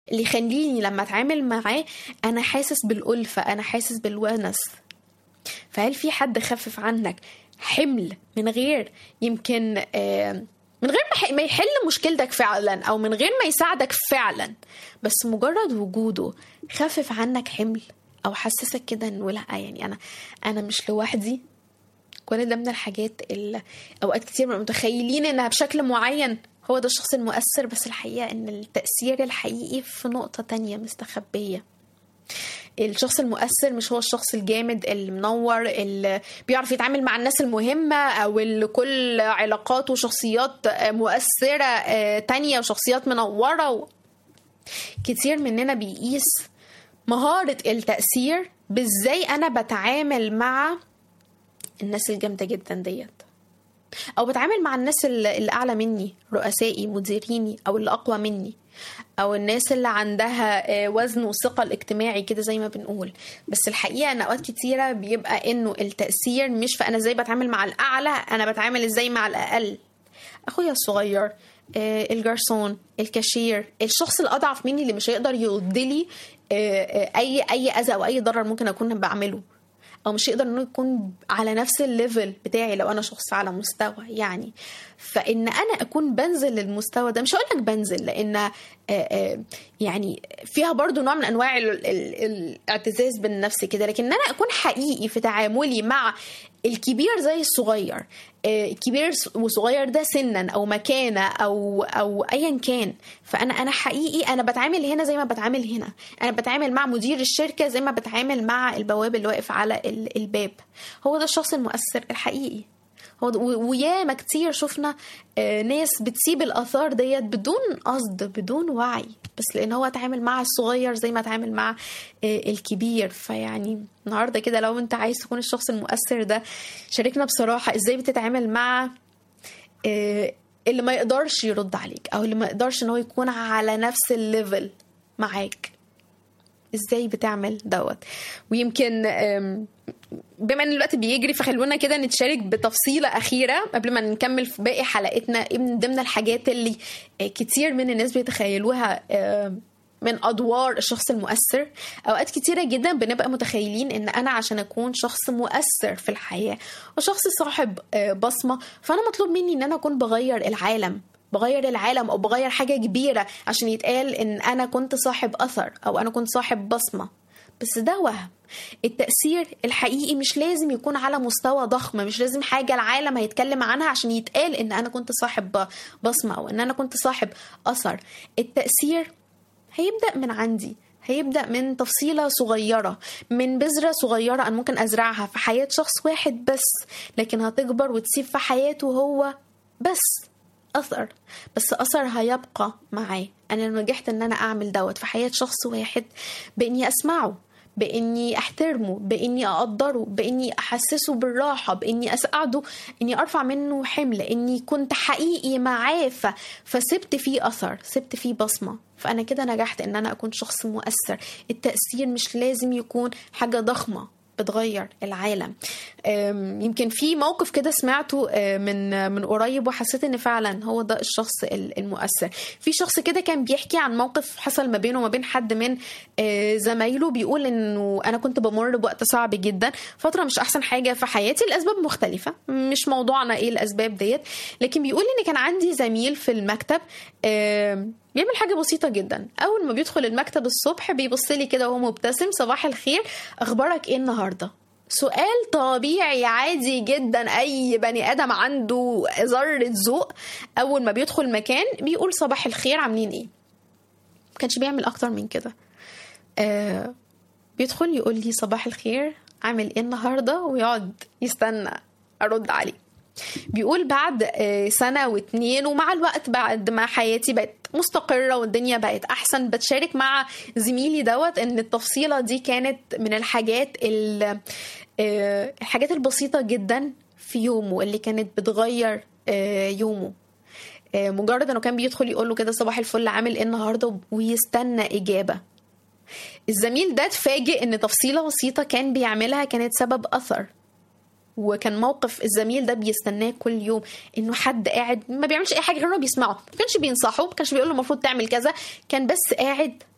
اللي يخليني لما اتعامل معاه انا حاسس بالألفة انا حاسس بالونس فهل في حد خفف عنك حمل من غير يمكن آه، من غير ما ح- ما يحل مشكلتك فعلا او من غير ما يساعدك فعلا بس مجرد وجوده خفف عنك حمل او حسسك كده انه لا يعني انا انا مش لوحدي كل ده من الحاجات اللي اوقات كتير بنبقى متخيلين انها بشكل معين هو ده الشخص المؤثر بس الحقيقة ان التأثير الحقيقي في نقطة تانية مستخبية الشخص المؤثر مش هو الشخص الجامد المنور اللي بيعرف يتعامل مع الناس المهمة أو اللي كل علاقاته شخصيات مؤثرة آه، تانية وشخصيات منورة و... كتير مننا بيقيس مهارة التأثير بإزاي أنا بتعامل مع الناس الجامدة جدا ديت او بتعامل مع الناس اللي اللي اعلى مني رؤسائي مديريني او اللي اقوى مني او الناس اللي عندها آه، وزن وثقل اجتماعي كده زي ما بنقول بس الحقيقه ان اوقات كتيره بيبقى انه التاثير مش في انا ازاي بتعامل مع الاعلى انا بتعامل ازاي مع الاقل اخويا الصغير آه، الجرسون الكاشير الشخص الاضعف مني اللي مش هيقدر يرد لي آه، آه، اي اي اذى او اي ضرر ممكن اكون بعمله او مش يقدر انه يكون على نفس الليفل بتاعي لو انا شخص على مستوى يعني فان انا اكون بنزل للمستوى ده مش هقول لك بنزل لان آه، آه، يعني فيها برضو نوع من انواع ال- ال- الاعتزاز بالنفس كده لكن ان انا اكون حقيقي في تعاملي مع الكبير زي الصغير آه، الكبير وصغير ده سنا او مكانه او او ايا كان فانا انا حقيقي انا بتعامل هنا زي ما بتعامل هنا انا بتعامل مع مدير الشركه زي ما بتعامل مع البواب اللي واقف على ال- الباب هو ده الشخص المؤثر الحقيقي هو ده- و- وياما كتير شفنا آه، ناس بتسيب الاثار ديت بدون قصد بدون وعي بس لان هو اتعامل مع الصغير زي ما اتعامل مع آه، الكبير فيعني النهارده كده لو انت عايز تكون الشخص المؤثر ده شاركنا بصراحه ازاي بتتعامل مع آه، اللي ما يقدرش يرد عليك او اللي ما يقدرش ان هو يكون على نفس الليفل معاك ازاي بتعمل دوت ويمكن آم، بما ان الوقت بيجري فخلونا كده نتشارك بتفصيلة أخيرة قبل ما نكمل في باقي حلقتنا إيه من ضمن الحاجات اللي آه، كتير من الناس بيتخيلوها آه، من أدوار الشخص المؤثر أوقات كتيرة جدا بنبقى متخيلين إن أنا عشان أكون شخص مؤثر في الحياة وشخص صاحب آه، بصمة فأنا مطلوب مني إن أنا أكون بغير العالم بغير العالم او بغير حاجه كبيره عشان يتقال ان انا كنت صاحب اثر او انا كنت صاحب بصمه بس ده وهم التأثير الحقيقي مش لازم يكون على مستوى ضخم مش لازم حاجة العالم هيتكلم عنها عشان يتقال ان انا كنت صاحب بصمة او ان انا كنت صاحب اثر التأثير هيبدأ من عندي هيبدأ من تفصيلة صغيرة من بذرة صغيرة أنا ممكن أزرعها في حياة شخص واحد بس لكن هتكبر وتسيب في حياته هو بس أثر بس أثر هيبقى معاه أنا نجحت إن أنا أعمل دوت في حياة شخص واحد بإني أسمعه بإني أحترمه بإني أقدره بإني أحسسه بالراحة بإني أساعده إني أرفع منه حمل إني كنت حقيقي معاه ف... فسبت فيه أثر سبت فيه بصمة فأنا كده نجحت إن أنا أكون شخص مؤثر التأثير مش لازم يكون حاجة ضخمة بتغير العالم أم، يمكن في موقف كده سمعته أه، من من قريب وحسيت ان فعلا هو ده الشخص ال- المؤثر في شخص كده كان بيحكي عن موقف حصل ما بينه وما بين حد من أه، زمايله بيقول انه انا كنت بمر بوقت صعب جدا فتره مش احسن حاجه في حياتي لاسباب مختلفه مش موضوعنا ايه الاسباب ديت لكن بيقول ان كان عندي زميل في المكتب أم، بيعمل حاجة بسيطة جدا أول ما بيدخل المكتب الصبح بيبص لي كده وهو مبتسم صباح الخير أخبارك إيه النهاردة؟ سؤال طبيعي عادي جدا أي بني آدم عنده ذرة ذوق أول ما بيدخل مكان بيقول صباح الخير عاملين إيه؟ ما كانش بيعمل أكتر من كده آه بيدخل يقول لي صباح الخير عامل إيه النهاردة ويقعد يستنى أرد عليه بيقول بعد آه، سنة واتنين ومع الوقت بعد ما حياتي بقت مستقرة والدنيا بقت أحسن بتشارك مع زميلي دوت إن التفصيلة دي كانت من الحاجات ال- آه، الحاجات البسيطة جدا في يومه اللي كانت بتغير آه، يومه آه، مجرد انه كان بيدخل يقول له كده صباح الفل عامل ايه النهارده ويستنى اجابه الزميل ده اتفاجئ ان تفصيله بسيطه كان بيعملها كانت سبب اثر وكان موقف الزميل ده بيستناه كل يوم انه حد قاعد ما بيعملش اي حاجه غير انه بيسمعه ما كانش بينصحه ما كانش بيقول له المفروض تعمل كذا كان بس قاعد